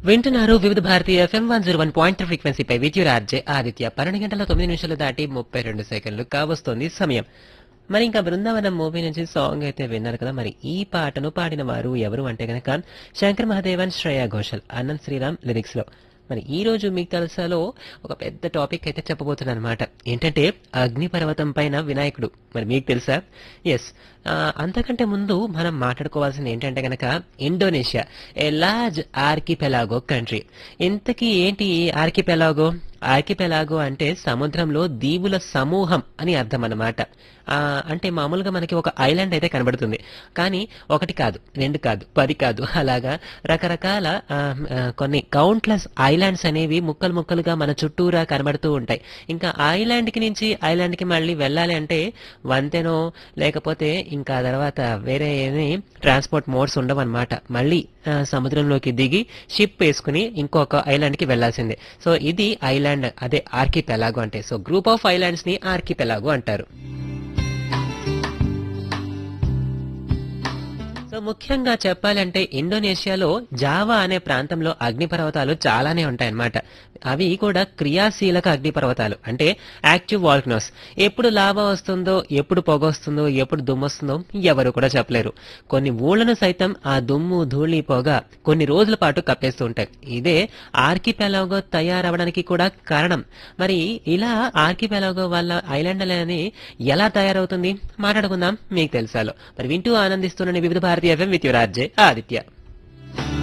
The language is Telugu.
వింటున్నారు Vividha Bharatiya FM one zero one point ఫ్రీక్వెన్సీపై విద్యుత్ ఆర్జే ఆదిత్య పన్నెండు గంటల తొమ్మిది నిమిషాలు దాటి ముప్పై రెండు సెకండ్లు కావస్తోంది సమయం మరి ఇంకా బృందావనం మూవీ నుంచి సాంగ్ అయితే విన్నారు కదా మరి ఈ పాటను పాడిన వారు ఎవరు అంటే గనక శంకర్ మహాదేవన్ శ్రేయా ఘోషల్ అనంత్ శ్రీరామ్ లిరిక్స్ లో మరి ఈ రోజు మీకు తెలుసాలో ఒక పెద్ద టాపిక్ అయితే చెప్పబోతున్నాను అనమాట ఏంటంటే అగ్నిపర్వతం పైన వినాయకుడు మరి మీకు తెలుసా ఎస్ అంతకంటే ముందు మనం మాట్లాడుకోవాల్సింది ఏంటంటే గనక Indonesia a large archipelago country ఇంతకీ ఏంటి ఆర్కిపెలాగో ఆర్కిపెలాగో అంటే సముద్రంలో దీవుల సమూహం అని అర్థం అన్నమాట ఆ, అంటే మామూలుగా మనకి ఒక ఐలాండ్ అయితే కనబడుతుంది కానీ ఒకటి కాదు రెండు కాదు పది కాదు అలాగా రకరకాల ఆ, ఆ, కొన్ని కౌంట్లెస్ ఐలాండ్స్ అనేవి ముక్కలు ముక్కలుగా మన చుట్టూరా కనబడుతూ ఉంటాయి ఇంకా ఐలాండ్ కి నుంచి ఐలాండ్ కి మళ్ళీ వెళ్ళాలి అంటే వంతెనో లేకపోతే ఇంకా తర్వాత వేరే ఏమి ట్రాన్స్పోర్ట్ మోడ్స్ ఉండవన్నమాట మళ్ళీ ఆ, సముద్రంలోకి దిగి షిప్ వేసుకుని ఇంకొక ఐలాండ్ కి వెళ్లాల్సిందే సో ఇది ఐలాండ్ అదే ఆర్కిపెలాగో అంటే సో గ్రూప్ ఆఫ్ ఐలాండ్స్ ని ఆర్కిపెలాగో అంటారు సో ముఖ్యంగా చెప్పాలంటే ఇండోనేషియాలో జావా అనే ప్రాంతంలో అగ్నిపర్వతాలు చాలానే ఉంటాయన్నమాట అవి కూడా క్రియాశీలక అగ్నిపర్వతాలు అంటే యాక్టివ్ వాల్కనోస్ ఎప్పుడు లావా వస్తుందో ఎప్పుడు పొగ వస్తుందో ఎప్పుడు దుమ్ము వస్తుందో ఎవరు కూడా చెప్పలేరు కొన్ని ఊళ్ళను సైతం ఆ దుమ్ము ధూళి పొగ కొన్ని రోజుల పాటు కప్పేస్తూ ఉంటాయి ఇదే ఆర్కిపెలాగో తయారవడానికి కూడా కారణం మరి ఇలా ఆర్కిపెలాగో వల్ల ఐలాండ్ అనేది ఎలా తయారవుతుంది మాట్లాడుకుందాం మీకు తెలుసాలో మరి వింటూ ఆనందిస్తున్న Vividha Bharatiya FM with your RJ Aditya